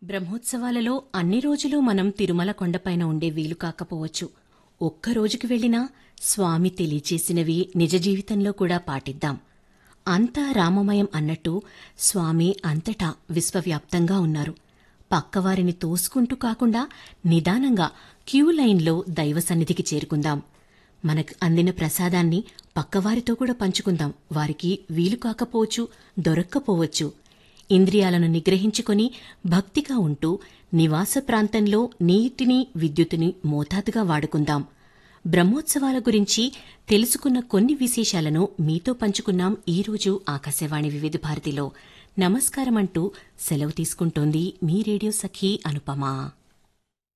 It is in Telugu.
బ్రహ్మోత్సవాలలో అన్ని రోజులు మనం తిరుమల కొండపైన ఉండే వీలు కాకపోవచ్చు ఒక్క రోజుకి వెళ్ళినా స్వామి తెలియచేసినవి నిజ జీవితంలో కూడా పాటిద్దాం అంతా రామమయం అన్నట్టు స్వామి అంతటా విశ్వవ్యాప్తంగా ఉన్నారు పక్కవారిని తోసుకుంటూ కాకుండా నిదానంగా క్యూ లైన్లో దైవ సన్నిధికి చేరుకుందాం మనకు అందిన ప్రసాదాన్ని పక్కవారితో కూడా పంచుకుందాం వారికి వీలు కాకపోవచ్చు దొరక్కపోవచ్చు ఇంద్రియాలను నిగ్రహించుకొని భక్తిగా ఉంటూ నివాస ప్రాంతంలో నీటిని విద్యుత్తుని మోతాదుగా వాడుకుందాం బ్రహ్మోత్సవాల గురించి తెలుసుకున్న కొన్ని విశేషాలను మీతో పంచుకున్నాం ఈరోజు ఆకాశవాణి వివిధ భారతిలో నమస్కారమంటూ సెలవు తీసుకుంటోంది మీ రేడియో సఖీ అనుపమ